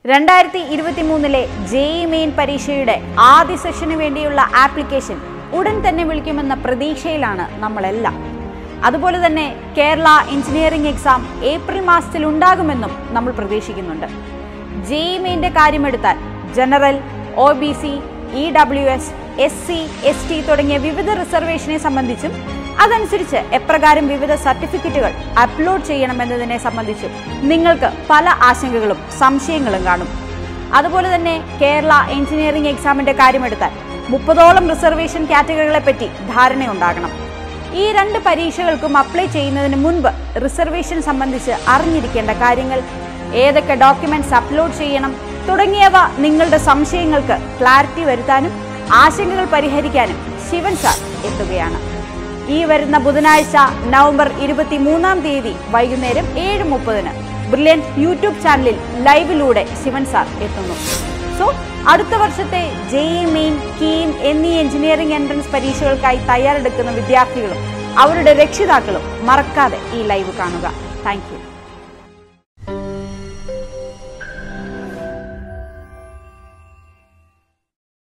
രണ്ടായിരത്തി ഇരുപത്തി മൂന്നിലെ ജെഇ മെയിൻ പരീക്ഷയുടെ ആദ്യ സെഷന് വേണ്ടിയുള്ള ആപ്ലിക്കേഷൻ ഉടൻ തന്നെ വിളിക്കുമെന്ന പ്രതീക്ഷയിലാണ് നമ്മളെല്ലാം അതുപോലെ തന്നെ കേരള എഞ്ചിനീയറിംഗ് എക്സാം ഏപ്രിൽ മാസത്തിൽ ഉണ്ടാകുമെന്നും നമ്മൾ പ്രതീക്ഷിക്കുന്നുണ്ട് ജെഇ മെയിൻ്റെ കാര്യമെടുത്താൽ general O B C E W S S C S T തുടങ്ങിയ വിവിധ റിസർവേഷനെ സംബന്ധിച്ചും അതനുസരിച്ച് എപ്രകാരം വിവിധ സർട്ടിഫിക്കറ്റുകൾ അപ്ലോഡ് ചെയ്യണമെന്നതിനെ സംബന്ധിച്ചും നിങ്ങൾക്ക് പല ആശങ്കകളും സംശയങ്ങളും കാണും അതുപോലെ തന്നെ കേരള എഞ്ചിനീയറിംഗ് എക്സാമിന്റെ കാര്യമെടുത്താൽ മുപ്പതോളം റിസർവേഷൻ കാറ്റഗറികളെ പറ്റി ധാരണയുണ്ടാകണം ഈ രണ്ട് പരീക്ഷകൾക്കും അപ്ലൈ ചെയ്യുന്നതിന് മുൻപ് റിസർവേഷൻ സംബന്ധിച്ച് അറിഞ്ഞിരിക്കേണ്ട കാര്യങ്ങൾ ഏതൊക്കെ ഡോക്യുമെന്റ്സ് അപ്ലോഡ് ചെയ്യണം തുടങ്ങിയവ നിങ്ങളുടെ സംശയങ്ങൾക്ക് ക്ലാരിറ്റി വരുത്താനും ആശങ്കകൾ പരിഹരിക്കാനും ശിവൻ സാർ എത്തുകയാണ് ഈ വരുന്ന ബുധനാഴ്ച നവംബർ ഇരുപത്തി മൂന്നാം തീയതി വൈകുന്നേരം ഏഴ് മുപ്പതിന് ബ്രില്യൻറ്റ് യൂട്യൂബ് ചാനലിൽ ലൈവിലൂടെ ശിവൻ സാർ എത്തുന്നു സോ അടുത്ത വർഷത്തെ ജെഇ മെയിൻ കീം എന്നീ എഞ്ചിനീയറിംഗ് എൻട്രൻസ് പരീക്ഷകൾക്കായി തയ്യാറെടുക്കുന്ന വിദ്യാർത്ഥികളും അവരുടെ രക്ഷിതാക്കളും മറക്കാതെ ഈ ലൈവ് കാണുക താങ്ക്